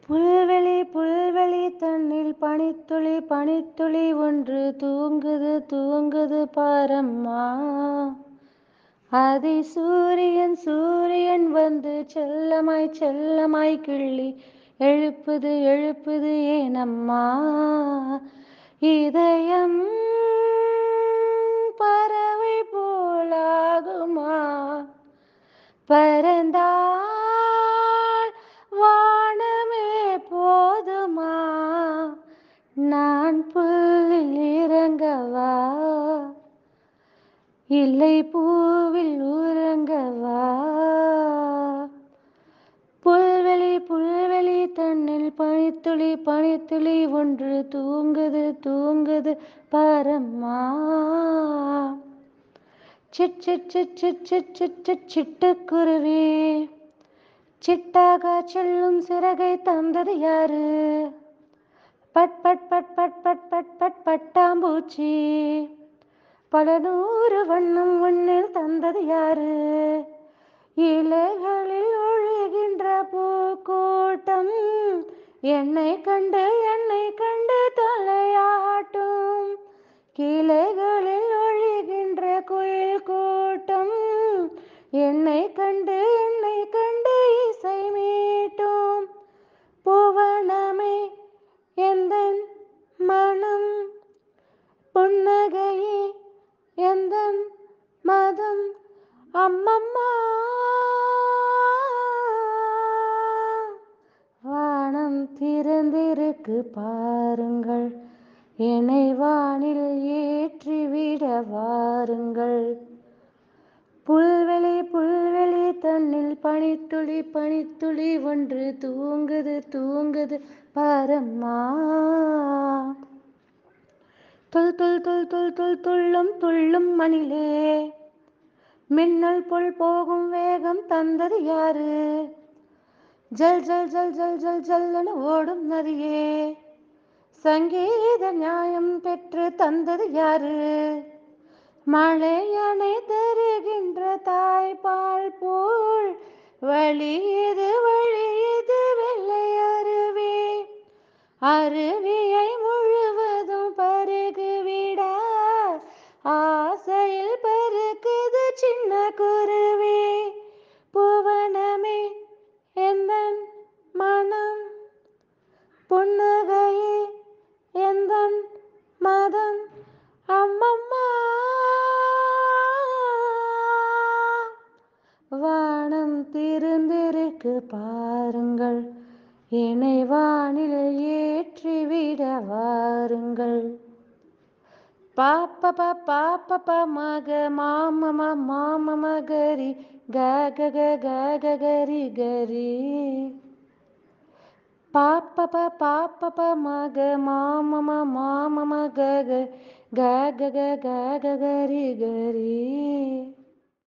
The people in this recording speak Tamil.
புல்வெளி புல்வெளி தன்னில் பனித்துளி பனித்துளி ஒன்று தூங்குது தூங்குது பாரம்மா அதை சூரியன் சூரியன் வந்து செல்லமாய் செல்லமாய் கிள்ளி எழுப்புது எழுப்புது ஏனம்மா இதயம் பறவை போலாகுமா பறந்தால் வானமே போதுமா நான் புல்லில் இறங்கவா இல்லை பூவில் உறங்கவா புல்வெளி புல்வெளி தன்னில் பனித்துளி பனித்துளி ஒன்று தூங்குது தூங்குது பரம்மா சிட் சிட் சிட் சிட் சிட் சிட் சிட் சிட்டுக்குருவி சிட்டாக செல்லும் சிறகை தந்தது யாரு பட் பட் பட் பட் பட் பட் பட் பட்டாம்பூச்சி பல நூறு வண்ணம் ஒன்னில் தந்தது யாரு இலைகளில் ஒழுகின்ற பூக்கூட்டம் என்னை கண்டு என்னை கண்டு தலையாட்டும் கிளைகளில் ஒழுகின்ற குயில் கூட்டம் என்னை கண்டு என்னை கண்டு இசை மீட்டும் புவனமே எந்த மனம் புன்னகையே எந்த மதம் அம்மம்மா வானம் திறந்திருக்கு பாருங்கள் என்னை வானில் ஏற்றிவிட வாருங்கள் புல்வெளி புல்வெளி தன்னில் பனித்துளி பனித்துளி ஒன்று தூங்குது தூங்குது பாரம்மா துள் துள் துள் துள் துள் துள்ளும் துள்ளும் மணிலே மின்னல் புல் போகும் வேகம் தந்தது யாரு ஜல் ஜல் ஜல் ஜல் ஜல் ஜல்லன ஓடும் நதியே சங்கீத நியாயம் பெற்று தந்தது யாரு மழையணை தருகின்ற தாய்ப்பால் போல் வழியது வழியது வெள்ளை அருவி அருவியை முழுவதும் பருகுவிட ஆசையில் பருக்குது சின்ன குருவி புவனமே எந்த மனம் புன்னகையே எந்த மதம் அம்மம்மா வானம் திறந்திருக்கு பாருங்கள் என்னை வானில் ஏற்றிவிட வாருங்கள் பாப்ப பாப்ப மக மாமம மாமம கரி கக கக கரி கரி பாப்ப பாப்ப மக மாமம மாமம கக கக கக கரி கரி